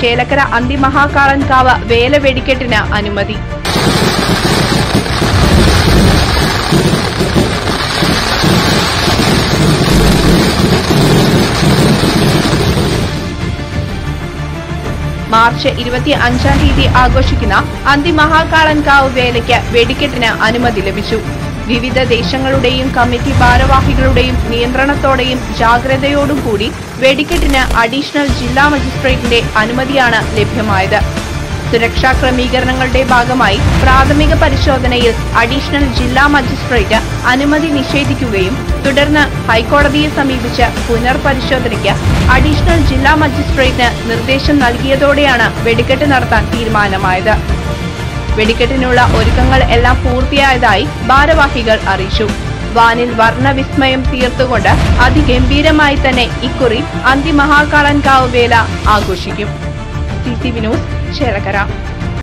ചേലക്കര അന്തിമഹാകാളൻകാവ് വേല വെടിക്കെട്ടിന് അനുമതി മാർച്ച് ഇരുപത്തി അഞ്ചാം തീയതി ആഘോഷിക്കുന്ന അന്തിമഹാകാളൻകാവ് വേലയ്ക്ക് വെടിക്കെട്ടിന് അനുമതി ലഭിച്ചു വിവിധ ദേശങ്ങളുടെയും കമ്മിറ്റി ഭാരവാഹികളുടെയും നിയന്ത്രണത്തോടെയും ജാഗ്രതയോടും കൂടി വെടിക്കെട്ടിന് അഡീഷണൽ ജില്ലാ മജിസ്ട്രേറ്റിന്റെ അനുമതിയാണ് ലഭ്യമായത് സുരക്ഷാ ക്രമീകരണങ്ങളുടെ ഭാഗമായി പ്രാഥമിക പരിശോധനയിൽ അഡീഷണൽ ജില്ലാ മജിസ്ട്രേറ്റ് അനുമതി നിഷേധിക്കുകയും തുടർന്ന് ഹൈക്കോടതിയെ സമീപിച്ച് പുനർപരിശോധനയ്ക്ക് അഡീഷണൽ ജില്ലാ മജിസ്ട്രേറ്റിന് നിർദ്ദേശം നൽകിയതോടെയാണ് വെടിക്കെട്ട് നടത്താൻ തീരുമാനമായത് വെടിക്കെട്ടിനുള്ള ഒരുക്കങ്ങൾ എല്ലാം പൂർത്തിയായതായി ഭാരവാഹികൾ അറിയിച്ചു വാനിൽ വർണ്ണവിസ്മയം തീർത്തുകൊണ്ട് അതിഗംഭീരമായി തന്നെ ഇക്കുറി അന്തിമഹാകാളൻകാവ് വേല ആഘോഷിക്കും C C V news Chelakkara